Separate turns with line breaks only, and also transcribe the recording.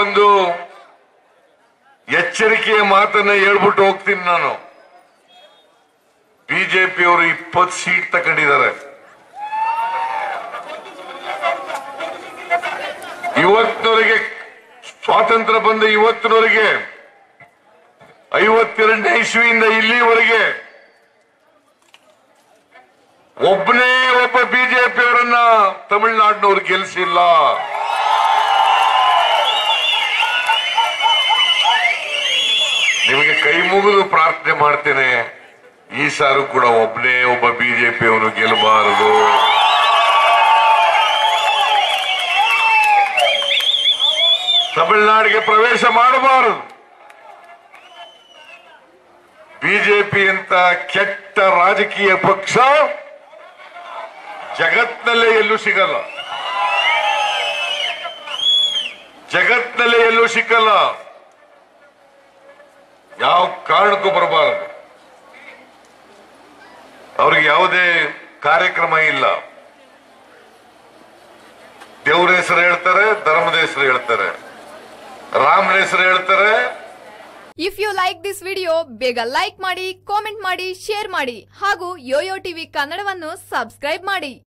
ಒಂದು ಎಚ್ಚರಿಕೆಯ ಮಾತನ್ನ ಹೇಳ್ಬಿಟ್ಟು ಹೋಗ್ತೀನಿ ನಾನು ಬಿಜೆಪಿಯವರು ಇಪ್ಪತ್ತು ಸೀಟ್ ತಗೊಂಡಿದ್ದಾರೆ ಇವತ್ತಿನವರೆಗೆ ಸ್ವಾತಂತ್ರ್ಯ ಬಂದ ಇವತ್ತಿನವರೆಗೆ ಐವತ್ತೆರಡನೇ ಇಸ್ವಿಯಿಂದ ಇಲ್ಲಿವರೆಗೆ ಒಬ್ಬನೇ ಒಬ್ಬ ಬಿಜೆಪಿಯವರನ್ನ ತಮಿಳುನಾಡಿನವ್ರು ಗೆಲ್ಲಿಸಿಲ್ಲ ನಿಮಗೆ ಕೈ ಮುಗಿದು ಪ್ರಾರ್ಥನೆ ಮಾಡ್ತೇನೆ ಈ ಸಾರು ಕೂಡ ಒಬ್ಬನೇ ಒಬ್ಬ ಬಿಜೆಪಿಯವನು ಗೆಲ್ಲಬಾರದು ತಮಿಳುನಾಡಿಗೆ ಪ್ರವೇಶ ಮಾಡಬಾರದು ಬಿಜೆಪಿ ಅಂತ ಕೆಟ್ಟ ರಾಜಕೀಯ ಪಕ್ಷ ಜಗತ್ನಲ್ಲೇ ಎಲ್ಲೂ ಸಿಗಲ್ಲ ಜಗತ್ನಲ್ಲೇ ಎಲ್ಲೂ ಸಿಕ್ಕಲ್ಲ ಯಾವ ಕಾರಣಕ್ಕೂ ಬರಬಾರದು ಅವ್ರಿಗೆ ಯಾವುದೇ ಕಾರ್ಯಕ್ರಮ ಇಲ್ಲ ದೇವ್ರ ಹೆಸರು ಹೇಳ್ತಾರೆ ಧರ್ಮದ ಹೆಸರು ಹೇಳ್ತಾರೆ ರಾಮನ ಹೆಸರು ಹೇಳ್ತಾರೆ
if you like this video ಬೇಗ ಲೈಕ್ ಮಾಡಿ ಕಾಮೆಂಟ್ ಮಾಡಿ ಶೇರ್ ಮಾಡಿ ಹಾಗೂ ಯೋಯೋ ಟಿವಿ ಕನ್ನಡವನ್ನು ಸಬ್ಸ್ಕ್ರೈಬ್ ಮಾಡಿ